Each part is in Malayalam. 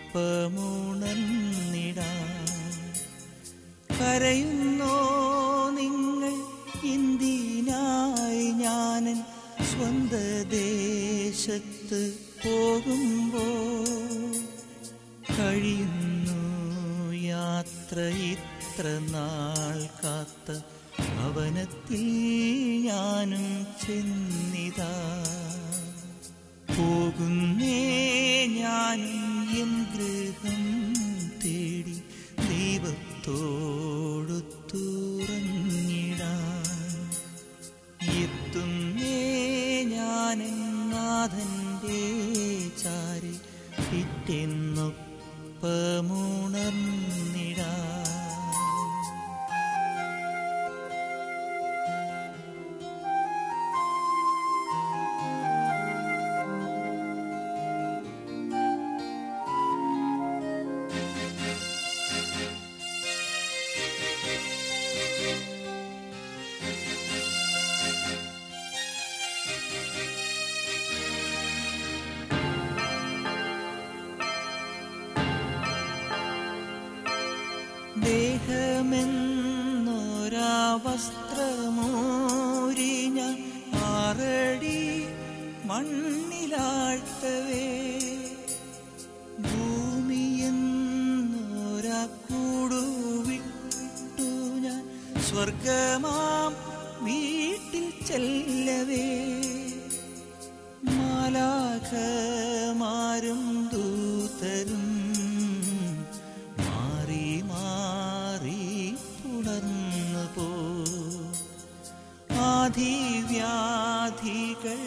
കരയുന്നോ നിങ്ങൾ ഇന്ത്യനായി ഞാനൻ സ്വന്ത ദേശത്ത് പോകുമ്പോൾ കഴിയുന്നു യാത്ര ഇത്ര നാൾ കാത്ത ഭവനത്തിൽ ഞാനും ചെന്നിതാ പോകുന്നേ ഞാനും എൻ ഗൃഹം തേടി ദൈവത്തോടു തുറന്നിടാൻ എത്തുന്നേ ഞാനെൻ നാഥന്റെ ചാരി പിറ്റെന്നൊപ്പമുണർന്നിടാൻ ദേഹമെന്നൊരാ വസ്ത്രമോരി ഞാൻ ആറടി മണ്ണിലാഴ്ത്തവേ ഭൂമിയെന്നൊരാ കൂടുവിട്ടു ഞാൻ സ്വർഗമാം വീട്ടിൽ ചെല്ലവേ മാലാഖമാരും ദൂതരും മാറി മാറി പുണർന്നു പോ ആധിവ്യാധികൾ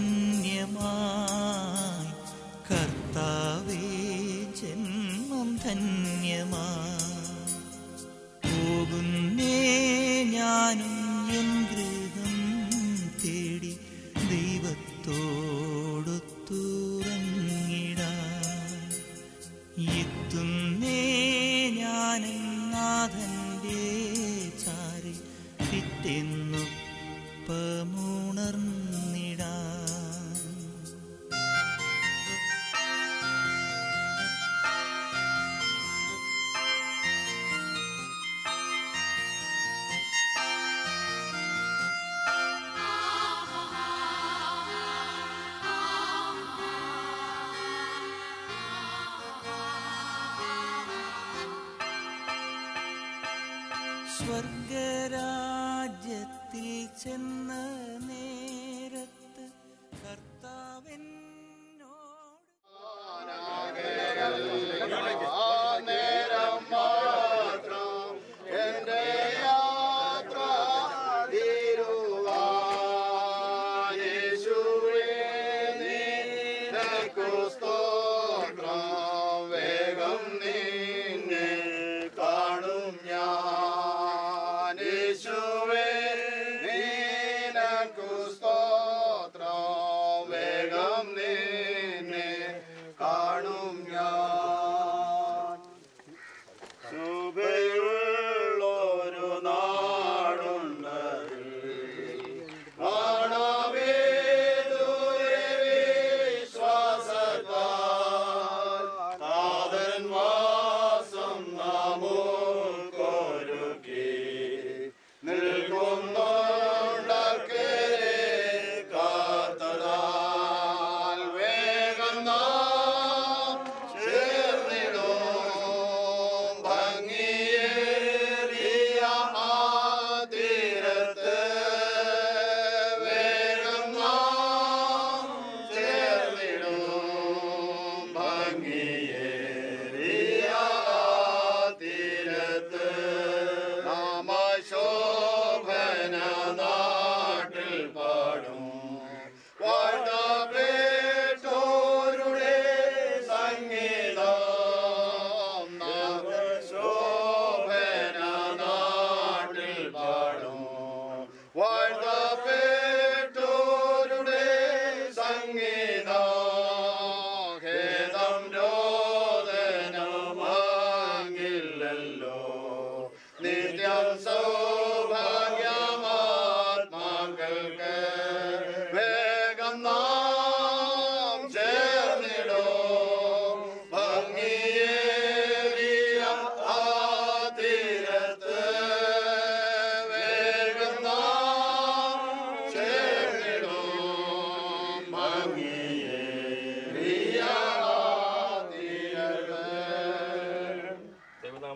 അന്യമായി കർത്താവേ ജന്മം ധന്യമായി പോകുന്നേ ഞാനും എൻ ഗൃഹം തേടി ദൈവത്തോടു തുറങ്ങിടാൻ എത്തുന്നേ ഞാനും നാഥന്റെ ചാരി പിറ്റെന്നൊപ്പമുണർന്നിടാൻ സ്വർഗരാജ്യത്തിൽ ചെന്ന നേരത്ത് കർത്താവിനോട് എന്റെ യാത്ര തീരുവാൻ യേശുവേ നിനക്കു സ്തോത്രം വേഗം നിന്നെ കാണും ഞാൻ യേശുവേ നിനക്കു സ്തോത്രം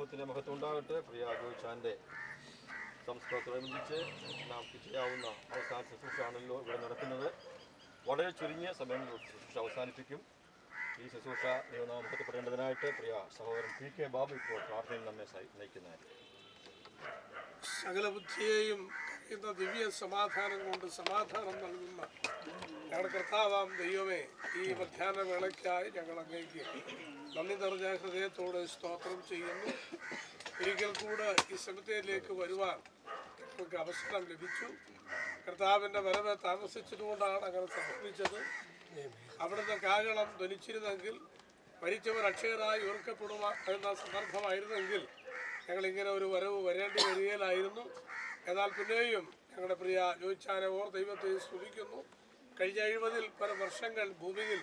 ദൈവനാമത്തിന് മഹത്വം ഉണ്ടാകട്ടെ പ്രിയ ജോയിച്ചാൻ്റെ സംസ്കാരത്തോടനുബന്ധിച്ച് നമുക്ക് ചെയ്യാവുന്ന അവസാന ശുശ്രൂഷയാണല്ലോ ഇവിടെ നടക്കുന്നത് വളരെ ചുരുങ്ങിയ സമയങ്ങളിൽ ശുശ്രൂഷ അവസാനിപ്പിക്കും ഈ ശുശ്രൂഷ ദൈവനാമത്തിൽപ്പെടേണ്ടതിനായിട്ട് പ്രിയ സഹോദരൻ പി കെ ബാബു ഇപ്പോൾ പ്രാർത്ഥനയിൽ നമ്മെ സഹി- നയിക്കുന്നതായിരിക്കും സകല ബുദ്ധിയെയും കഴിയുന്ന ദിവ്യ സമാധാനം കൊണ്ട് സമാധാനം നൽകുന്ന ഞങ്ങളുടെ കർത്താവാം ദൈവമേ ഈ മധ്യാഹ്ന വേളയ്ക്കായി ഞങ്ങൾ അങ്ങേക്ക് നന്ദി നിറഞ്ഞ ഹൃദയത്തോട് സ്തോത്രം ചെയ്യുന്നു ഒരിക്കൽ കൂടെ ഈ സമയത്തിലേക്ക് വരുവാൻ ഞങ്ങൾക്ക് അവസരം ലഭിച്ചു കർത്താവിൻ്റെ വരവ് താമസിച്ചതുകൊണ്ടാണ് അങ്ങനെ സംഭവിച്ചത് അവിടുന്ന് കാകളം ധ്വനിച്ചിരുന്നെങ്കിൽ മരിച്ചവർ അക്ഷയരായി ഉയർക്കപ്പെടുക എന്ന സന്ദർഭമായിരുന്നെങ്കിൽ ഞങ്ങൾ ഇങ്ങനെ ഒരു വരവ് വരേണ്ടി വരികയിലായിരുന്നു എന്നാൽ പിന്നെയും ഞങ്ങളുടെ പ്രിയ ജോയിച്ചാനെ ഓർ ദൈവത്തെ സ്തുതിക്കുന്നു കഴിഞ്ഞ എഴുപതിൽ പല വർഷങ്ങൾ ഭൂമിയിൽ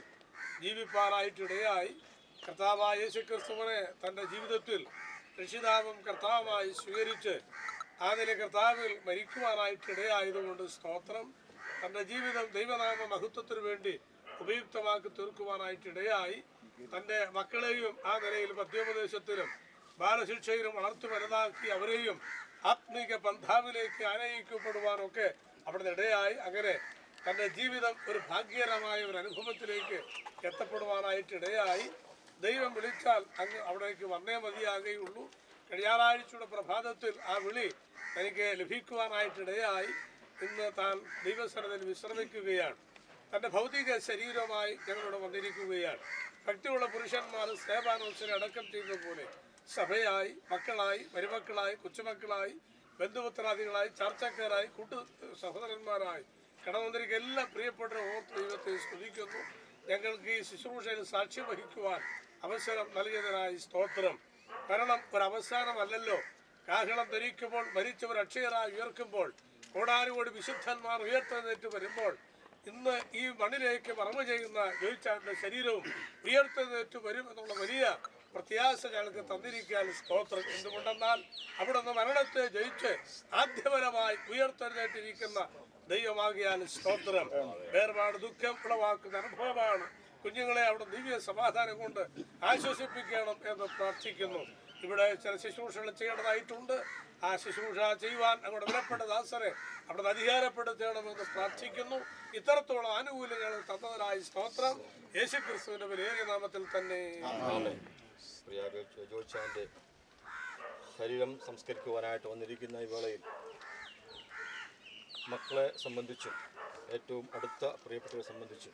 ജീവിപ്പാറായിട്ടിടയായി കർത്താവായ യേശുക്രിസ്തുവിനെ തൻ്റെ ജീവിതത്തിൽ രക്ഷിതാവും കർത്താവുമായി സ്വീകരിച്ച് ആ നില കർത്താവിൽ മരിക്കുവാനായിട്ടിടയായതുകൊണ്ട് സ്തോത്രം തൻ്റെ ജീവിതം ദൈവനാമ മഹത്വത്തിനു വേണ്ടി ഉപയുക്തമാക്കി തീർക്കുവാനായിട്ടിടയായി തൻ്റെ മക്കളെയും ആ നിലയിൽ മധ്യോപദേശത്തിലും ബാലശിക്ഷയിലും വളർത്തു വലുതാക്കി അവരെയും ആത്മീക പന്ഥാവിലേക്ക് ആനയിക്കപ്പെടുവാനൊക്കെ അവിടെ ഇടയായി അങ്ങനെ തൻ്റെ ജീവിതം ഒരു ഭാഗ്യകരമായ ഒരു അനുഭവത്തിലേക്ക് എത്തപ്പെടുവാനായിട്ടിടയായി ദൈവം വിളിച്ചാൽ അങ്ങ് അവിടേക്ക് വന്നേ മതിയാകുകയുള്ളൂ കഴിഞ്ഞാറാഴ്ചയുടെ പ്രഭാതത്തിൽ ആ വിളി തനിക്ക് ലഭിക്കുവാനായിട്ടിടയായി ഇന്ന് താൻ ദൈവസനത്തിൽ വിശ്രമിക്കുകയാണ് തൻ്റെ ഭൗതിക ശരീരമായി ഞങ്ങളിവിടെ വന്നിരിക്കുകയാണ് ഭക്തിയുള്ള പുരുഷന്മാർ സേവാനോത്സരം അടക്കം ചെയ്തതുപോലെ സഭയായി മക്കളായി മരുമക്കളായി കൊച്ചുമക്കളായി ബന്ധുപത്രാദികളായി ചർച്ചക്കാരായി കൂട്ടു സഹോദരന്മാരായി കടന്നുവന്നിരിക്കുന്ന എല്ലാ പ്രിയപ്പെട്ട ഓർത്ത് ദൈവത്തെ സ്തുതിക്കുന്നു ഞങ്ങൾക്ക് ഈ ശുശ്രൂഷയിൽ സാക്ഷ്യം വഹിക്കുവാൻ അവസരം നൽകിയതിനായി സ്തോത്രം കാരണം ഒരു അവസാനമല്ലല്ലോ കാഹളം ധരിക്കുമ്പോൾ മരിച്ചവർ അക്ഷയരായി ഉയർക്കുമ്പോൾ കോടാനുകോടി വിശുദ്ധന്മാർ ഉയർത്തെഴുന്നേറ്റ് വരുമ്പോൾ ഇന്ന് ഈ മണ്ണിലേക്ക് മറവ് ചെയ്യുന്ന ജോയിച്ചാന്റെ ശരീരവും ഉയർത്തെഴുന്നേറ്റ് വരും എന്നുള്ള വലിയ പ്രത്യാശ ഞങ്ങൾക്ക് തന്നിരിക്കാൻ സ്തോത്രം എന്തുകൊണ്ടെന്നാൽ അവിടെ നിന്ന് മരണത്തെ ജയിച്ച് ആദ്യപരമായി ഉയർത്തെഴുന്നേറ്റിരിക്കുന്ന ദൈവമാകിയാൽ സ്തോത്രം വേർപാട് ദുഃഖം ഉളവാക്കുന്ന അനുഭവമാണ് കുഞ്ഞുങ്ങളെ അവിടെ ദിവ്യ സമാധാനം കൊണ്ട് ആശ്വസിപ്പിക്കണം എന്ന് പ്രാർത്ഥിക്കുന്നു ഇവിടെ ചില ശുശ്രൂഷകൾ ചെയ്യേണ്ടതായിട്ടുണ്ട് ആ ശുശ്രൂഷ ചെയ്യുവാൻ അങ്ങോട്ട് വിലപ്പെട്ട ദാസരെ അവിടെ അധികാരപ്പെടുത്തണമെന്ന് പ്രാർത്ഥിക്കുന്നു ഇത്തരത്തോളം ആനുകൂല്യങ്ങൾ തന്നതിനായി സ്തോത്രം യേശുക്രിസ്തുവിന്റെ വിലയേറിയ നാമത്തിൽ തന്നെ ആമേൻ. പ്രിയ ജോ- ജോയിച്ചാൻ്റെ ശരീരം സംസ്കരിക്കുവാനായിട്ട് വന്നിരിക്കുന്ന ഈ വേളയിൽ മക്കളെ സംബന്ധിച്ചും ഏറ്റവും അടുത്ത പ്രിയപ്പെട്ടവരെ സംബന്ധിച്ചും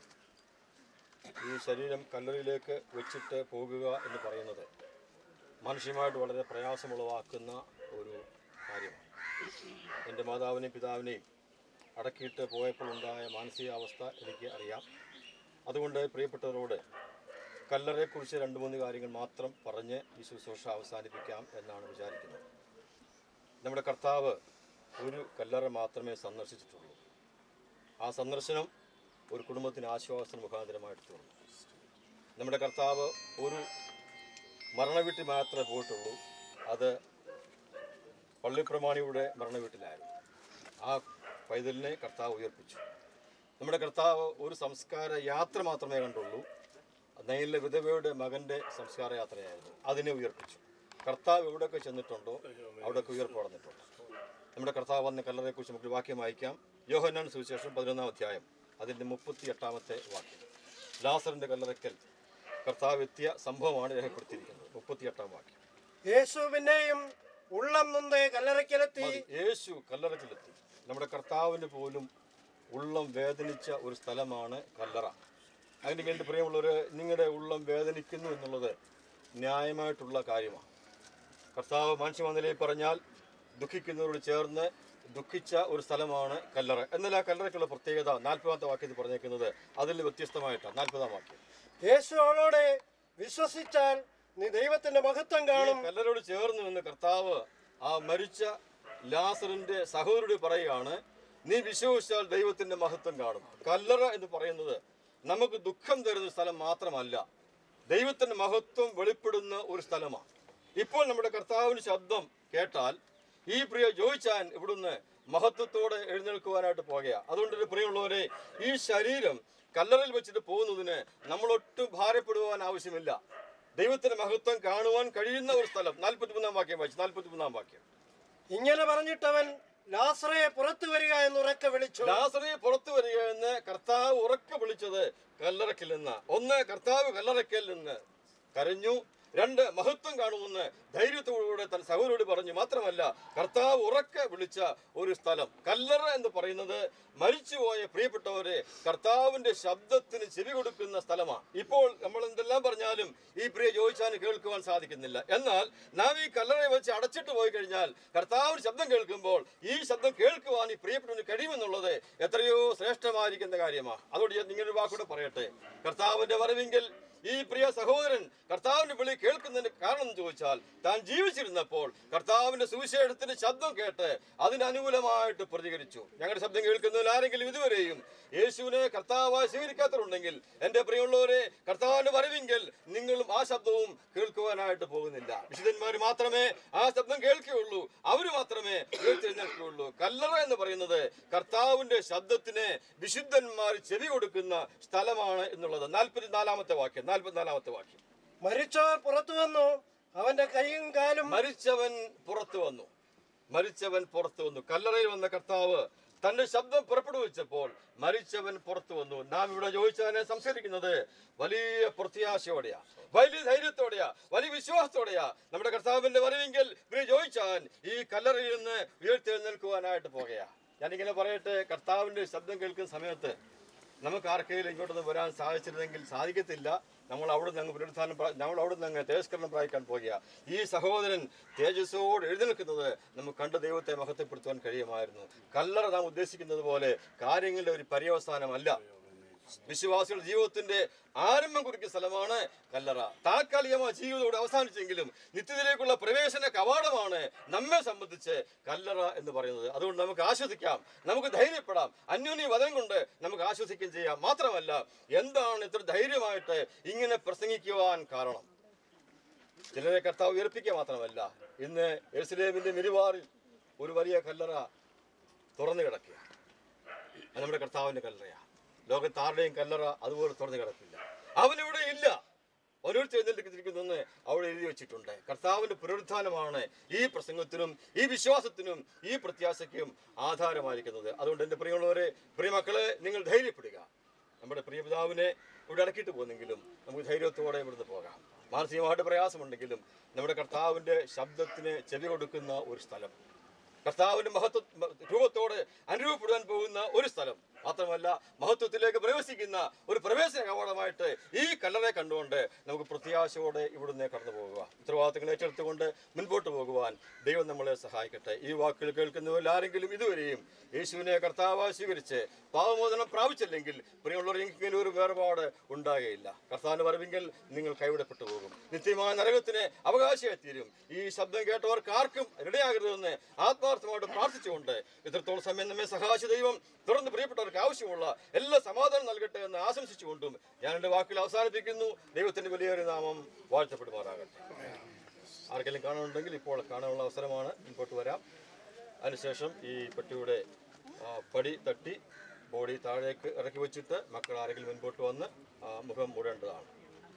ഈ ശരീരം കല്ലറിയിലേക്ക് വെച്ചിട്ട് പോകുക എന്ന് പറയുന്നത് മാനുഷികമായിട്ട് വളരെ പ്രയാസമുളവാക്കുന്ന ഒരു കാര്യമാണ് എൻ്റെ മാതാവിനെയും പിതാവിനെയും അടക്കിയിട്ട് പോയപ്പോൾ ഉണ്ടായ മാനസികാവസ്ഥ എനിക്ക് അറിയാം അതുകൊണ്ട് പ്രിയപ്പെട്ടവരോട് കല്ലറയെക്കുറിച്ച് രണ്ട് മൂന്ന് കാര്യങ്ങൾ മാത്രം പറഞ്ഞ് ഈ ശുശ്രൂഷ അവസാനിപ്പിക്കാം എന്നാണ് വിചാരിക്കുന്നത് നമ്മുടെ കർത്താവ് ഒരു കല്ലറ മാത്രമേ സന്ദർശിച്ചിട്ടുള്ളൂ ആ സന്ദർശനം ഒരു കുടുംബത്തിന് ആശ്വാസത്തിന് മുഖാന്തരമായിട്ട് തീർന്നു നമ്മുടെ കർത്താവ് ഒരു മരണവീട്ടിൽ മാത്രമേ പോയിട്ടുള്ളൂ അത് പള്ളിപ്രമാണിയുടെ മരണവീട്ടിലായിരുന്നു ആ പൈതലിനെ കർത്താവ് ഉയർപ്പിച്ചു നമ്മുടെ കർത്താവ് ഒരു സംസ്കാര യാത്ര മാത്രമേ കണ്ടുള്ളൂ നയിലെ വിധവയുടെ മകൻ്റെ സംസ്കാര യാത്രയായിരുന്നു അതിനെ ഉയർപ്പിച്ചു കർത്താവ് എവിടെയൊക്കെ ചെന്നിട്ടുണ്ടോ അവിടെയൊക്കെ ഉയർപ്പ് നടന്നിട്ടുണ്ട് നമ്മുടെ കർത്താവ് വന്ന കല്ലറയെക്കുറിച്ച് നമുക്ക് ഒരു വാക്യം വായിക്കാം യോഹന്നാൻ സുവിശേഷം പതിനൊന്നാം അധ്യായം അതിൻ്റെ മുപ്പത്തി എട്ടാമത്തെ വാക്യം ലാസറിൻ്റെ കല്ലറയ്ക്കൽ കർത്താവ് എത്തിയ സംഭവമാണ് രേഖപ്പെടുത്തിയിരിക്കുന്നത് മുപ്പത്തിയെട്ടാം വാക്യം യേശു പിന്നെയും ഉള്ളം നൊന്ത് കല്ലറയ്ക്കലെത്തി മതി. യേശു കല്ലറക്കിലെത്തി നമ്മുടെ കർത്താവിന് പോലും ഉള്ളം വേദനിച്ച ഒരു സ്ഥലമാണ് കല്ലറ അതിന് വേണ്ടി പ്രിയമുള്ളവർ നിങ്ങളുടെ ഉള്ളം വേദനിക്കുന്നു എന്നുള്ളത് ന്യായമായിട്ടുള്ള കാര്യമാണ് കർത്താവ് മനുഷ്യമനിലയിൽ പറഞ്ഞാൽ ദുഃഖിക്കുന്നവരോട് ചേർന്ന് ദുഃഖിച്ച ഒരു സ്ഥലമാണ് കല്ലറ എന്നാൽ ആ കല്ലറയ്ക്കുള്ള പ്രത്യേകത നാൽപ്പതാമത്തെ വാക്യത്തിൽ പറഞ്ഞേക്കുന്നത് അതിൽ വ്യത്യസ്തമായിട്ടാണ് നാൽപ്പതാം വാക്യം യേശു അവളോട് വിശ്വസിച്ചാൽ നീ ദൈവത്തിന്റെ മഹത്വം കാണും ഈ കല്ലറോട് ചേർന്ന് നിന്ന് കർത്താവ് ആ മരിച്ച ലാസറിന്റെ സഹോദരോട് പറയുകയാണ് നീ വിശ്വസിച്ചാൽ ദൈവത്തിന്റെ മഹത്വം കാണും കല്ലറ എന്ന് പറയുന്നത് നമുക്ക് ദുഃഖം തരുന്ന സ്ഥലം മാത്രമല്ല ദൈവത്തിന്റെ മഹത്വം വെളിപ്പെടുന്ന ഒരു സ്ഥലമാണ് ഇപ്പോൾ നമ്മുടെ കർത്താവിന് ശബ്ദം കേട്ടാൽ ഈ പ്രിയ ജോയിച്ചാൻ ഇവിടുന്ന് മഹത്വത്തോടെ എഴുന്നേൽക്കുവാനായിട്ട് പോകുകയാണ് അതുകൊണ്ട് ഒരു പ്രിയമുള്ളവരെ ഈ ശരീരം കല്ലറയിൽ വെച്ചിട്ട് പോകുന്നതിന് നമ്മളൊട്ടും ഭാരപ്പെടുവാൻ ആവശ്യമില്ല ദൈവത്തിന്റെ മഹത്വം കാണുവാൻ കഴിയുന്ന ഒരു സ്ഥലം നാൽപ്പത്തി മൂന്നാം വാക്യം വായിച്ചു നാൽപ്പത്തി മൂന്നാം വാക്യം ഇങ്ങനെ പറഞ്ഞിട്ടവൻ ലാസറയെ പുറത്തു വരിക എന്ന് ഉറക്കെ വിളിച്ചു ലാസറി പുറത്തു വരിക എന്ന് കർത്താവ് ഉറക്കെ വിളിച്ചത് കല്ലറക്കിൽ നിന്ന് ഒന്ന് കർത്താവ് കല്ലറയ്ക്കൽ നിന്ന് കരഞ്ഞു രണ്ട് മഹത്വം കാണുമെന്ന് ധൈര്യത്തോടുകൂടെ തൻ സഹോദരോട് പറഞ്ഞു മാത്രമല്ല കർത്താവ് ഉറക്കെ വിളിച്ച ഒരു സ്ഥലം കല്ലറ എന്ന് പറയുന്നത് മരിച്ചുപോയ പ്രിയപ്പെട്ടവരെ കർത്താവിന്റെ ശബ്ദത്തിന് ചെവി കൊടുക്കുന്ന സ്ഥലമാണ് ഇപ്പോൾ നമ്മൾ എന്തെല്ലാം പറഞ്ഞാലും ഈ പ്രിയ ജോയിച്ചാന് കേൾക്കുവാൻ സാധിക്കുന്നില്ല എന്നാൽ നാം ഈ കല്ലറയെ വെച്ച് അടച്ചിട്ട് പോയി കഴിഞ്ഞാൽ കർത്താവിന് ശബ്ദം കേൾക്കുമ്പോൾ ഈ ശബ്ദം കേൾക്കുവാൻ ഈ പ്രിയപ്പെട്ടവന് കഴിയുമെന്നുള്ളത് എത്രയോ ശ്രേഷ്ഠമായിരിക്കുന്ന കാര്യമാണ് അതുകൊണ്ട് ഞാൻ നിങ്ങളൊരു വാക്കൂടെ പറയട്ടെ കർത്താവിന്റെ വരവെങ്കിൽ ഈ പ്രിയ സഹോദരൻ കർത്താവിന്റെ വിളി കേൾക്കുന്നതിന് കാരണം എന്ന് ചോദിച്ചാൽ താൻ ജീവിച്ചിരുന്നപ്പോൾ കർത്താവിന്റെ സുവിശേഷത്തിന്റെ ശബ്ദം കേട്ട് അതിന് അനുകൂലമായിട്ട് പ്രതികരിച്ചു ഞങ്ങളുടെ ശബ്ദം കേൾക്കുന്നതിൽ ആരെങ്കിലും ഇതുവരെയും യേശുവിനെ കർത്താവായി സ്വീകരിക്കാത്തവരുണ്ടെങ്കിൽ എൻ്റെ പ്രിയമുള്ളവരെ കർത്താവിന്റെ വരവെങ്കിൽ നിങ്ങളും ആ ശബ്ദവും കേൾക്കുവാനായിട്ട് പോകുന്നില്ല വിശുദ്ധന്മാർ മാത്രമേ ആ ശബ്ദം കേൾക്കുകയുള്ളൂ അവർ മാത്രമേ ഉയർത്തെഴുന്നേൽക്കുകയുള്ളൂ കല്ലറ എന്ന് പറയുന്നത് കർത്താവിന്റെ ശബ്ദത്തിന് വിശുദ്ധന്മാർ ചെവി കൊടുക്കുന്ന സ്ഥലമാണ് എന്നുള്ളത് നാൽപ്പത്തിനാലാമത്തെ വാക്യം നാൽപ്പത്തിനാലാമത്തെ വാക്യം മരിച്ചവർ പുറത്തു വന്നു അവന്റെ കൈയും കാലും മരിച്ചവൻ പുറത്തു വന്നു മരിച്ചവൻ പുറത്തു വന്നു കല്ലറയിൽ വന്ന കർത്താവ് തന്റെ ശബ്ദം പുറപ്പെടുവിച്ചപ്പോൾ മരിച്ചവൻ പുറത്തു വന്നു നാം ഇവിടെ ചോദിച്ചതിനെ സംസാരിക്കുന്നത് വലിയ പ്രത്യാശയോടെയാ വലിയ ധൈര്യത്തോടെയാ വലിയ വിശ്വാസത്തോടെയാ നമ്മുടെ കർത്താവിന്റെ വരവെങ്കിൽ ഇവര് ചോദിച്ചാൻ ഈ കല്ലറയിൽ നിന്ന് ഉയർത്തെഴുന്നേൽക്കുവാനായിട്ട് പോകുകയാ ഞാനിങ്ങനെ പറയട്ടെ കർത്താവിന്റെ ശബ്ദം കേൾക്കുന്ന സമയത്ത് നമുക്ക് ആർക്കെങ്കിലും ഇങ്ങോട്ടൊന്ന് വരാൻ സാധിച്ചിരുന്നെങ്കിൽ സാധിക്കത്തില്ല നമ്മൾ അവിടെ നിന്ന് അങ്ങ് പുനരുത്ഥാനം പ്രാ- നമ്മൾ അവിടെ നിന്ന് അങ്ങ് തേജസ്കരണം പ്രാപിക്കാൻ പോകുക ഈ സഹോദരൻ തേജസ്സോട് എഴുന്നേൽക്കുന്നത് നമുക്ക് കണ്ട ദൈവത്തെ മഹത്വപ്പെടുത്തുവാൻ കഴിയുമായിരുന്നു കല്ലറ നാം ഉദ്ദേശിക്കുന്നത് പോലെ കാര്യങ്ങളുടെ ഒരു പര്യവസാനമല്ല വിശ്വാസികളുടെ ജീവിതത്തിന്റെ ആരംഭം കുറിക്കുന്ന സ്ഥലമാണ് കല്ലറ താൽക്കാലികമായ ജീവിതത്തോട് അവസാനിച്ചെങ്കിലും നിത്യത്തിലേക്കുള്ള പ്രവേശന കവാടമാണ് നമ്മെ സംബന്ധിച്ച് കല്ലറ എന്ന് പറയുന്നത് അതുകൊണ്ട് നമുക്ക് ആശ്വസിക്കാം നമുക്ക് ധൈര്യപ്പെടാം അന്യോന്യ വധം കൊണ്ട് നമുക്ക് ആശ്വസിക്കുകയും ചെയ്യാം മാത്രമല്ല എന്താണ് ഇത്ര ധൈര്യമായിട്ട് ഇങ്ങനെ പ്രസംഗിക്കുവാൻ കാരണം ചിലരെ കർത്താവ് ഉയർപ്പിക്കുക മാത്രമല്ല ഇന്ന് എരുസലേമിന്റെ മിരുവാറിൽ ഒരു വലിയ കല്ലറ തുറന്നു കിടക്കുക അത് നമ്മുടെ കർത്താവിന്റെ കല്ലറയാ ലോകത്ത് ആരുടെയും കല്ലറ അതുപോലെ തുറന്നു കിടക്കില്ല അവനിവിടെ ഇല്ല ഓരോരുത്തർ എഴുന്നേൽപ്പിച്ചിരിക്കുന്നെന്ന് അവിടെ എഴുതി വെച്ചിട്ടുണ്ട് കർത്താവിന്റെ പുനരുത്ഥാനമാണ് ഈ പ്രസംഗത്തിനും ഈ വിശ്വാസത്തിനും ഈ പ്രത്യാശയ്ക്കും ആധാരമായിരിക്കുന്നത് അതുകൊണ്ട് എൻ്റെ പ്രിയമുള്ളവരെ പ്രിയമക്കളെ നിങ്ങൾ ധൈര്യപ്പെടുക നമ്മുടെ പ്രിയപിതാവിനെ ഇവിടെ ഇറക്കിയിട്ട് പോകുന്നെങ്കിലും നമുക്ക് ധൈര്യത്തോടെ ഇവിടുന്ന് പോകാം മാനസികമായിട്ട് പ്രയാസമുണ്ടെങ്കിലും നമ്മുടെ കർത്താവിന്റെ ശബ്ദത്തിന് ചെവി കൊടുക്കുന്ന ഒരു സ്ഥലം കർത്താവിന്റെ മഹത്വ രൂപത്തോട് അനുരൂപപ്പെടാൻ പോകുന്ന ഒരു സ്ഥലം മാത്രമല്ല മഹത്വത്തിലേക്ക് പ്രവേശിക്കുന്ന ഒരു പ്രവേശന കവാടമായിട്ട് ഈ കല്ലറെ കണ്ടുകൊണ്ട് നമുക്ക് പ്രത്യാശയോടെ ഇവിടുന്ന് കടന്നു പോകുക ഉത്തരവാദിത്തങ്ങൾ ഏറ്റെടുത്തുകൊണ്ട് മുൻപോട്ട് പോകുവാൻ ദൈവം നമ്മളെ സഹായിക്കട്ടെ ഈ വാക്കുകൾ കേൾക്കുന്നവരിൽ ആരെങ്കിലും ഇതുവരെയും യേശുവിനെ കർത്താവായി സ്വീകരിച്ച് പാവമോചനം പ്രാപിച്ചില്ലെങ്കിൽ പ്രിയമുള്ളവർ ഇങ്ങനെ ഒരു വേർപാട് ഉണ്ടാകുകയില്ല കർത്താവിന്റെ വരവെങ്കിൽ നിങ്ങൾ കൈവിടപ്പെട്ടു പോകും നിത്യമായ നരകത്തിന് അവകാശമായി തീരും ഈ ശബ്ദം കേട്ടവർക്ക് ആർക്കും ഇടയാകരുതെന്ന് ആത്മാർത്ഥമായിട്ട് പ്രാർത്ഥിച്ചുകൊണ്ട് ഇത്രത്തോളം സമയം നമ്മെ സഹായിച്ച ദൈവം തുടർന്ന് പ്രിയപ്പെട്ടവർക്ക് ആവശ്യമുള്ള എല്ലാ സമാധാനം നൽകട്ടെ എന്ന് ആശംസിച്ചുകൊണ്ടും ഞാൻ എൻ്റെ വാക്കുകൾ അവസാനിപ്പിക്കുന്നു ദൈവത്തിന്റെ വലിയൊരു നാമം വാഴ്ത്തപ്പെടുമാറാകട്ടെ ആർക്കെങ്കിലും കാണാനുണ്ടെങ്കിൽ ഇപ്പോൾ കാണാനുള്ള അവസരമാണ് മുൻപോട്ട് വരാം അതിനുശേഷം ഈ പെട്ടിയുടെ ആ, പടി തട്ടി ബോഡി താഴേക്ക് ഇറക്കി വെച്ചിട്ട് മക്കൾ ആരെങ്കിലും മുൻപോട്ട് വന്ന് ആ, മുഖം മൂടേണ്ടതാണ്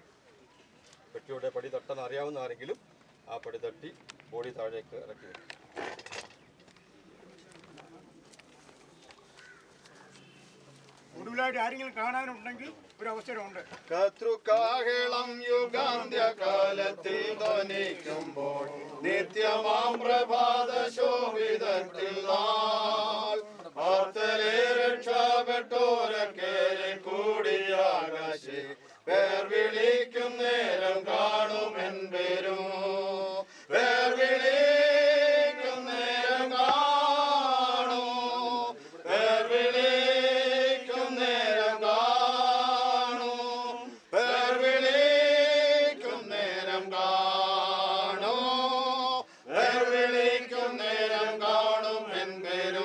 പെട്ടിയുടെ പടി തട്ടാൻ അറിയാവുന്ന ആരെങ്കിലും ആ പടി തട്ടി ബോഡി താഴേക്ക് ഇറക്കി വെക്കും ഒടുവിലായിട്ട് ആരെങ്കിലും കാണാനുണ്ടെങ്കിൽ ഒരു അവസരമുണ്ട് കത്രുകാഹളം യുഗാന്ത്യകാലത്തിൽ ധ്വനിക്കുമ്പോൾ നിത്യമാം പ്രഭാത ശോഭിതത്തിൽ നാൾ ആർത്തലെ രക്ഷപ്പെട്ടോരക്കേരെ കൂടിയാകാശി പേർ വിളിക്കും നേരം കാണുമെൻ പേരും പേർ വിളിക്കും നേരം കാണും പേർ വിളിക്കും നേരം കാണും പേർ വിളിക്കും നേരം കാണും പേർ വിളിക്കും നേരം കാണും എൻ പേരും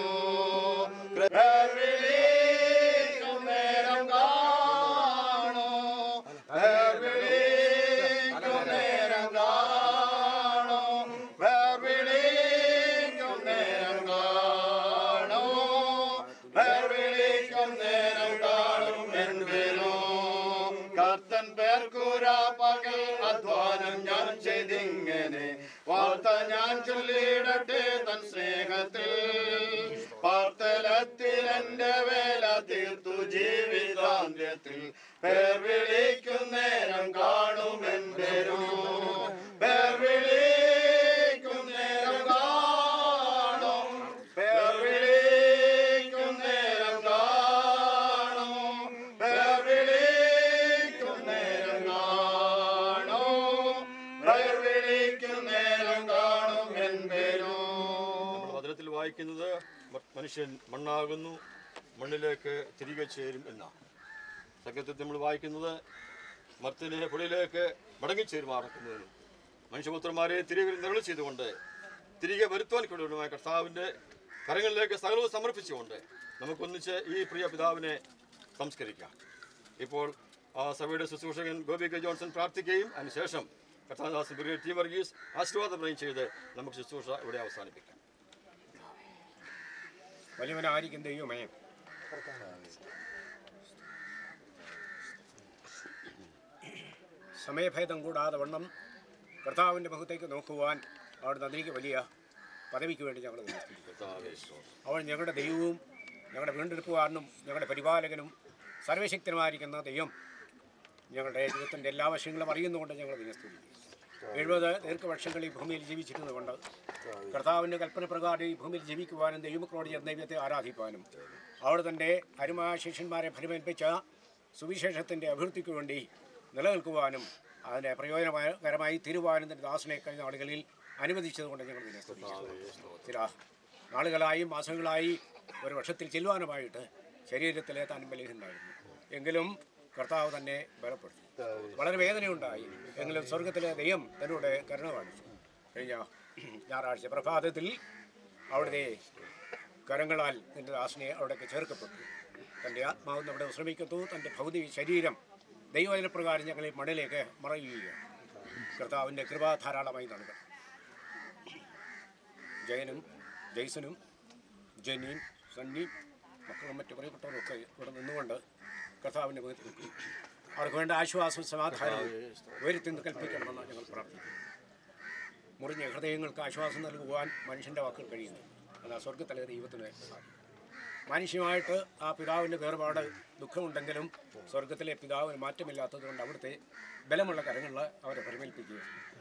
ഞാൻ ചൊല്ലിടട്ടെ തൻ സ്നേഹത്തിൽ പാർത്തലത്തിൽ എന്റെ വേല തീർത്തു ജീവിതാന്ത്യത്തിൽ പേർ വിളിക്കും നേരം കാണുമെൻ പേരും പേർ വിളിക്കും നേരം കാണും പേർ വിളിക്കും നേരം കാണും പേർ വിളിക്കും നേരം കാണും പേർ വിളിക്കും നേരം കാണും എൻ പേരും നമ്മൾ വചനത്തിൽ വായിക്കുന്നത് മ- മനുഷ്യൻ മണ്ണാകുന്നു മണ്ണിലേക്ക് തിരികെ ചേരും എന്നാണ് സത്യത്തിൽ നമ്മൾ വായിക്കുന്നത് മർത്തിനെ പുള്ളിയിലേക്ക് മടങ്ങിച്ചേരുമാറക്കുന്നതിനും മനുഷ്യപുത്രന്മാരെ തിരികെ നിരളി ചെയ്തുകൊണ്ട് തിരികെ വരുത്തുവാൻ കഴിവുമായ കർത്താവിൻ്റെ കരങ്ങളിലേക്ക് സകലവും സമർപ്പിച്ചുകൊണ്ട് നമുക്കൊന്നിച്ച് ഈ പ്രിയ പിതാവിനെ സംസ്കരിക്കാം ഇപ്പോൾ ആ സഭയുടെ ശുശ്രൂഷകൻ ഗോപി കെ ജോൺസൺ പ്രാർത്ഥിക്കുകയും അതിനുശേഷം കർത്താദാസൻ ബ്രിഗേഡ് ടി വർഗീസ് ആശീർവാദം പറയും ചെയ്ത് നമുക്ക് ശുശ്രൂഷ ഇവിടെ അവസാനിപ്പിക്കാം വലിയവനായിരിക്കും ദൈവമേ സമയഭേദം കൂടാതെ വണ്ണം കർത്താവിൻ്റെ മുഖത്തേക്ക് നോക്കുവാൻ അവിടുന്ന് അതിലേക്ക് വലിയ പദവിക്ക് വേണ്ടി ഞങ്ങൾ നമസ്കരിക്കുന്നു കർത്താവേ സ്തോത്രം. അവൻ ഞങ്ങളുടെ ദൈവവും ഞങ്ങളുടെ വീണ്ടെടുപ്പുകാരനും ഞങ്ങളുടെ പരിപാലകനും സർവശക്തനുമായിരിക്കുന്ന ദൈവം ഞങ്ങളുടെ ജീവിതത്തിൻ്റെ എല്ലാ വശങ്ങളും അറിയുന്നുകൊണ്ട് ഞങ്ങൾ ദിനസ്തുതിക്കുന്നു എഴുപത് ദീർഘവർഷങ്ങൾ ഈ ഭൂമിയിൽ ജീവിച്ചിരുന്നുകൊണ്ട് കർത്താവിൻ്റെ കൽപ്പന പ്രകാരം ഈ ഭൂമിയിൽ ജീവിക്കുവാനും ദൈവമക്കളോട് ചേർന്ന് ദൈവത്തെ ആരാധിപ്പാനും അവിടെ തൻ്റെ അരുമാ ശിഷ്യന്മാരെ ഫലമേൽപ്പിച്ച സുവിശേഷത്തിൻ്റെ അഭിവൃദ്ധിക്ക് വേണ്ടി നിലനിൽക്കുവാനും അതിൻ്റെ പ്രയോജനകരമായി തീരുവാനും തൻ്റെ ദാസനെ കഴിഞ്ഞ നാളുകളിൽ അനുവദിച്ചതുകൊണ്ട് ഞങ്ങൾ ഇതിനെ സ്തുതിക്കുന്നു ചില നാളുകളായി മാസങ്ങളായി ഒരു വർഷത്തിൽ ചെല്ലുവാനുമായിട്ട് ശരീരത്തിലെ താൻ ബലഹീനായിരുന്നു എങ്കിലും കർത്താവ് തന്നെ ബലപ്പെടുത്തി വളരെ വേദനയുണ്ടായി എങ്കിലും സ്വർഗത്തിലെ ദൈവം തന്നോട് കരുണ കാണിച്ചു കഴിഞ്ഞ ഞായറാഴ്ച പ്രഭാതത്തിൽ അവിടുത്തെ കരങ്ങളാൽ നിന്റെ ദാസനെ അവിടേക്ക് ചേർക്കപ്പെട്ടു തൻ്റെ ആത്മാവ് അവിടെ ശ്രമിക്കുന്നു തൻ്റെ ഭൗതിക ശരീരം ദൈവജനപ്രകാരം ഞങ്ങളെ മണ്ണിലേക്ക് മറയുകയാണ് കർത്താവിൻ്റെ കൃപ ധാരാളമായി നൽകണം ജയനും ജയ്സനും ജനിയും സണ്ണിയും മക്കളും മറ്റു പ്രിയപ്പെട്ടവരും ഒക്കെ ഇവിടെ നിന്നുകൊണ്ട് കർത്താവിൻ്റെ മുഖത്ത് നിൽക്കും അവർക്ക് വേണ്ട ആശ്വാസവും സമാധാനവും ഉയരത്തിൽ കൽപ്പിക്കണമെന്ന് ഞങ്ങൾ പ്രാർത്ഥിക്കുന്നു മുറിഞ്ഞ ഹൃദയങ്ങൾക്ക് ആശ്വാസം നൽകുവാൻ മനുഷ്യൻ്റെ വാക്കുകൾ കഴിയുന്നു അത് ആ സ്വർഗത്തിലെ ദൈവത്തിന് സാധിക്കും മാനുഷ്യമായിട്ട് ആ പിതാവിൻ്റെ വേർപാട് ദുഃഖമുണ്ടെങ്കിലും സ്വർഗത്തിലെ പിതാവിന് മാറ്റമില്ലാത്തതുകൊണ്ട് അവിടുത്തെ ബലമുള്ള കരങ്ങളിൽ അവരെ പരിമേൽപ്പിക്കുക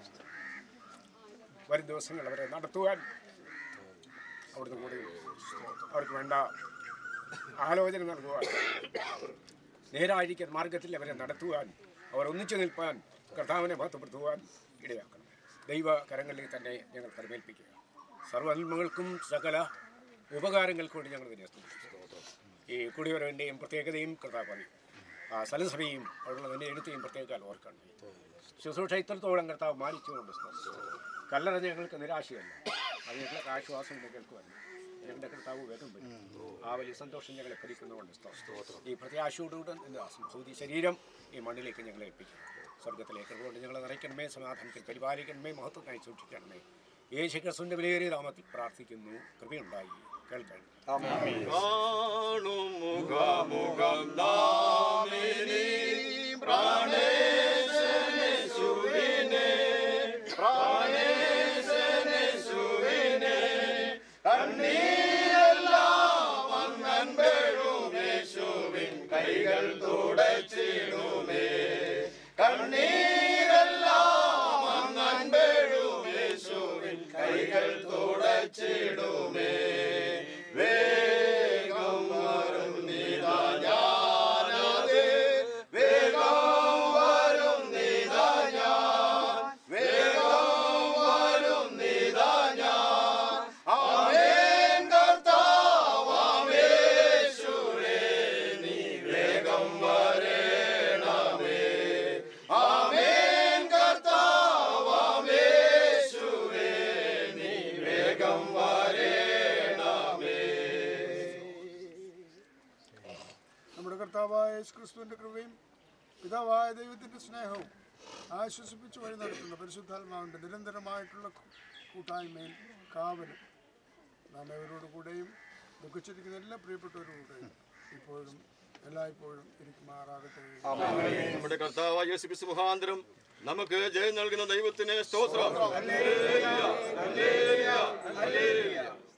വരും ദിവസങ്ങൾ അവരെ നടത്തുവാൻ അവിടുന്ന് കൂടി അവർക്ക് വേണ്ട ആലോചന നൽകുവാൻ നേരായിരിക്കുന്ന മാർഗത്തിൽ അവരെ നടത്തുവാൻ അവർ ഒന്നിച്ചു നിൽപ്പാൻ കർത്താവിനെ മഹത്വപ്പെടുത്തുവാൻ ഇടയാക്കണം ദൈവ കരങ്ങളിൽ തന്നെ ഞങ്ങൾ പരിമേൽപ്പിക്കുക സർവ്വനന്മകൾക്കും സകല ഉപകാരങ്ങൾക്കും വേണ്ടി ഞങ്ങൾ ഇതിനെ സ്തുതിക്കുന്നു ഈ കുടിവരവിൻ്റെയും പ്രത്യേകതയും കർത്താവ് പറയും ആ സലസഭയും അവിടെയുള്ള തന്നെ എഴുത്തെയും പ്രത്യേക ഓർക്കണം ശുശ്രൂഷ ഇത്രത്തോളം കർത്താവ് മാനിച്ചുകൊണ്ട് സ്തുതിക്കുന്നു. കല്ലറ ഞങ്ങൾക്ക് നിരാശയല്ല അത് ഞങ്ങൾക്ക് ആശ്വാസം കേൾക്കുവാൻ ഞങ്ങളുടെ കർത്താവ് വേഗം വരും ആ വലിയ സന്തോഷം ഞങ്ങളെ ഭരിക്കുന്നതുകൊണ്ട് സ്തോത്രം ഈ പ്രത്യാശയോടുകൂടെ നിന്റെ ഭൗതി ശരീരം ഈ മണ്ണിലേക്ക് ഞങ്ങളെ ഏൽപ്പിക്കുന്നു സ്വർഗത്തിലെ കൃപകൊണ്ട് ഞങ്ങളെ നിറയ്ക്കണമേ സമാധാനത്തിൽ പരിപാലിക്കണമേ മഹത്വത്തിനായി സൂക്ഷിക്കണമേ യേശു ക്രിസ്തുവിൻ്റെ വിലയേറിയ നാമത്തിൽ പ്രാർത്ഥിക്കുന്നു കൃപയുണ്ടായി കേൾക്കണം കാണും മുഖാമുഖം നാമിനി പ്രാണേശനെ പ്രാണേശനെ കണ്ണീരെല്ലാം അങ്ങൻപെഴും യേശുവിൻ കൈകൾ തുടച്ചിടുമേ കണ്ണീരെല്ലാം അങ്ങൻപെഴും യേശുവിൻ കൈകൾ തുടച്ചിടുമേ വേഗം വരും നിതാ ഞാനത് വേഗം വരും നിതാ ഞാൻ വേഗം വരും നിതാ ഞാൻ ആമേൻ കർത്താവേശുവേ നീ വേഗം വരേണമേ ആമേൻ കർത്താവേശുവേ നീ വേഗം വരേണമേ നമ്മുടെ കർത്താവായ യേശു ക്രിസ്തുവിന്റെ കൃപയും പിതാവായ ദൈവത്തിന്റെ സ്നേഹവും ആശ്വസിപ്പിച്ച് വഴി നടത്തുന്ന പരിശുദ്ധാത്മാവിന്റെ നിരന്തരമായിട്ടുള്ള കൂ- കൂട്ടായ്മയും കാവലും നാം ഇവരോട് കൂടെയും ദുഃഖിച്ചിരിക്കുന്ന എല്ലാ പ്രിയപ്പെട്ടവരോടുകൂടെയും ഇപ്പോഴും എല്ലായ്പ്പോഴും ഇരിക്കുമാറാകട്ടെ നമ്മുടെ കർത്താവ് യേശു ക്രിസ്തു മുഖാന്തരം നമുക്ക് ജയം നൽകുന്ന ദൈവത്തിന് സ്തോത്രം ഹല്ലേലൂയ, ഹല്ലേലൂയ, ഹല്ലേലൂയ.